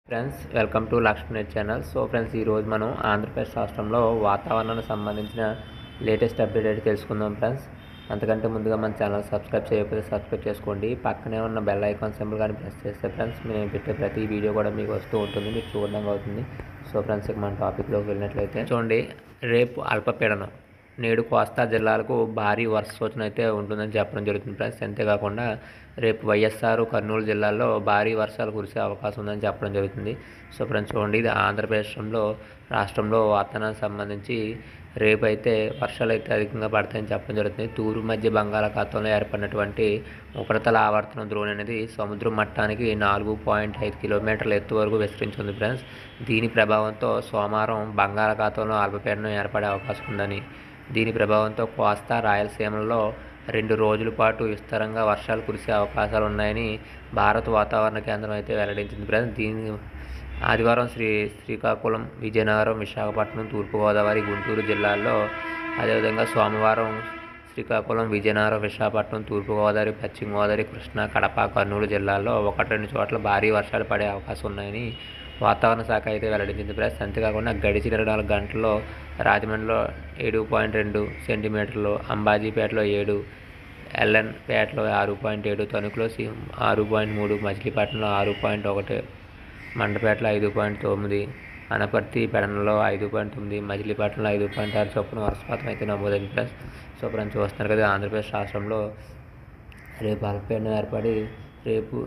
friends welcome to Lakshmi channel so friends ఈరోజు మనం ఆంధ్రప్రదేశ్ రాష్ట్రంలో వాతావరణానికి సంబంధించిన లేటెస్ట్ అప్డేట్ అయితే తెలుసుకుందాం ఫ్రెండ్స్ అంతకంటే ముందుగా మన ఛానల్ సబ్స్క్రైబ్ చేయకపోతే సబ్స్క్రైబ్ చేసుకోండి పక్కనే ఉన్న బెల్ ఐకాన్ సింబల్ కానీ ప్రెస్ చేస్తే ఫ్రెండ్స్ మేము పెట్టే ప్రతి వీడియో కూడా మీకు వస్తూ ఉంటుంది మీరు చూడడం అవుతుంది సో ఫ్రెండ్స్ ఇక మన టాపిక్లోకి వెళ్ళినట్లయితే చూడండి రేపు అల్పపీడనం నేడు కోస్తా జిల్లాలకు భారీ వర్ష సూచన అయితే ఉంటుందని చెప్పడం జరుగుతుంది ఫ్రెండ్స్ అంతేకాకుండా రేపు వైఎస్ఆర్ కర్నూలు జిల్లాల్లో భారీ వర్షాలు కురిసే అవకాశం ఉందని చెప్పడం జరుగుతుంది సో ఫ్రెండ్స్ చూడండి ఇది ఆంధ్రప్రదేశ్లో రాష్ట్రంలో వాతావరణానికి సంబంధించి రేపు అయితే వర్షాలు అయితే అధికంగా పడతాయని చెప్పడం జరుగుతుంది తూర్పు మధ్య బంగాళాఖాతంలో ఏర్పడినటువంటి ఉపరితల ఆవర్తనం ద్రోణి అనేది సముద్ర మట్టానికి నాలుగు పాయింట్ ఐదు కిలోమీటర్ల ఎత్తు వరకు విస్తరించి ఉంది ఫ్రెండ్స్ దీని ప్రభావంతో సోమవారం బంగాళాఖాతంలో అల్పపీడనం ఏర్పడే అవకాశం ఉందని దీని ప్రభావంతో కోస్తా రాయలసీమలలో రెండు రోజుల పాటు విస్తారంగా వర్షాలు కురిసే అవకాశాలు ఉన్నాయని భారత వాతావరణ కేంద్రం అయితే వెల్లడించింది ఫ్రెండ్స్ దీని ఆదివారం శ్రీ శ్రీకాకుళం విజయనగరం విశాఖపట్నం తూర్పుగోదావరి గుంటూరు జిల్లాల్లో అదేవిధంగా సోమవారం శ్రీకాకుళం విజయనగరం విశాఖపట్నం తూర్పుగోదావరి పశ్చిమ గోదావరి కృష్ణా కడప కర్నూలు జిల్లాల్లో ఒకటి రెండు చోట్ల భారీ వర్షాలు పడే అవకాశం ఉన్నాయని వాతావరణ శాఖ అయితే వెల్లడించింది ప్లస్ అంతేకాకుండా గడిచిన ఇరవై నాలుగు గంటల్లో రాజమండ్రిలో ఏడు పాయింట్ రెండు సెంటీమీటర్లు అంబాజీపేటలో ఏడు ఎల్ఎన్పేటలో ఆరు పాయింట్ ఏడు తణుకులో సి ఆరు పాయింట్ మూడు మచిలీపట్నంలో ఆరు పాయింట్ ఒకటి మండపేటలో ఐదు పాయింట్ తొమ్మిది అనపర్తి పెడనలో ఐదు పాయింట్ తొమ్మిది మచిలీపట్నంలో ఐదు పాయింట్ ఆరు చొప్పున వర్షపాతం అయితే నమోదైంది ప్లస్ సో ఫ్రెండ్స్ చూస్తున్నారు కదా ఆంధ్రప్రదేశ్ రాష్ట్రంలో రేపు అల్పపీడనం ఏర్పడి రేపు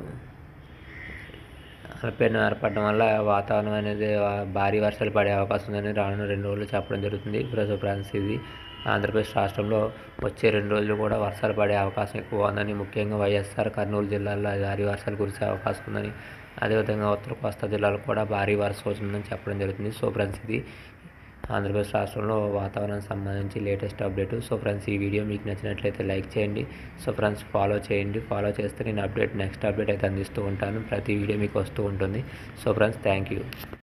అల్పపీడనం ఏర్పడడం వల్ల వాతావరణం అనేది భారీ వర్షాలు పడే అవకాశం ఉందని రానున్న రెండు రోజులు చెప్పడం జరుగుతుంది ప్రజ ఫ్రాన్స్ ఇది ఆంధ్రప్రదేశ్ రాష్ట్రంలో వచ్చే రెండు రోజులు కూడా వర్షాలు పడే అవకాశం ఎక్కువ ఉందని ముఖ్యంగా వైఎస్ఆర్ కర్నూలు జిల్లాల్లో భారీ వర్షాలు కురిసే అవకాశం ఉందని అదేవిధంగా ఉత్తర కోస్తా జిల్లాలో కూడా భారీ వర్షం వస్తుందని చెప్పడం జరుగుతుంది సో ఫ్రెండ్స్ ఇది ఆంధ్రప్రదేశ్ రాష్ట్రంలో వాతావరణానికి సంబంధించి లేటెస్ట్ అప్డేట్ సో ఫ్రెండ్స్ ఈ వీడియో మీకు నచ్చినట్లయితే లైక్ చేయండి సో ఫ్రెండ్స్ ఫాలో చేయండి ఫాలో చేస్తే నేను అప్డేట్ నెక్స్ట్ అప్డేట్ అయితే అందిస్తూ ఉంటాను ప్రతి వీడియో మీకు వస్తూ ఉంటుంది సో ఫ్రెండ్స్ థ్యాంక్ యూ